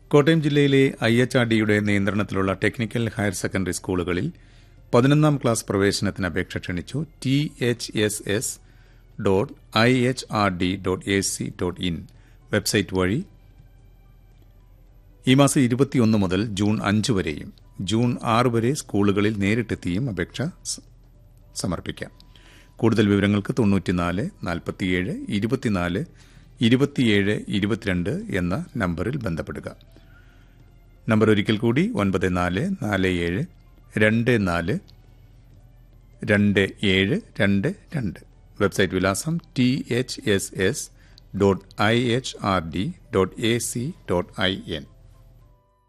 കോട്ടയം ജില്ലയിലെ I H R ഡിയുടെ നിയന്ത്രണത്തിലുള്ള ടെക്നിക്കൽ ഹയർ സെക്കൻഡറി സ്കൂളുകളിൽ പതിനൊന്നാം ക്ലാസ് പ്രവേശനത്തിന് അപേക്ഷ ക്ഷണിച്ചു T H S S dot I H R D dot A C dot in website വഴി ഈ മാസം ഇരുപത്തിയൊന്ന് മുതൽ ജൂൺ അഞ്ച് വരെയും ജൂൺ ആറ് വരെ സ്കൂളുകളിൽ നേരിട്ടെത്തിയും അപേക്ഷ സ- സമർപ്പിക്കാം കൂടുതൽ വിവരങ്ങൾക്ക് തൊണ്ണൂറ്റിനാല് നാൽപ്പത്തിയേഴ് ഇരുപത്തിനാല് ഇരുപത്തിയേഴ് ഇരുപത്തിരണ്ട് എന്ന നമ്പറിൽ ബന്ധപ്പെടുക നമ്പർ ഒരിക്കൽ കൂടി ഒൻപത് നാല് നാല് ഏഴ് രണ്ട് നാല് രണ്ട് ഏഴ് രണ്ട് രണ്ട് വെബ്സൈറ്റ് വിലാസം T H S S dot I H R D dot A C dot I N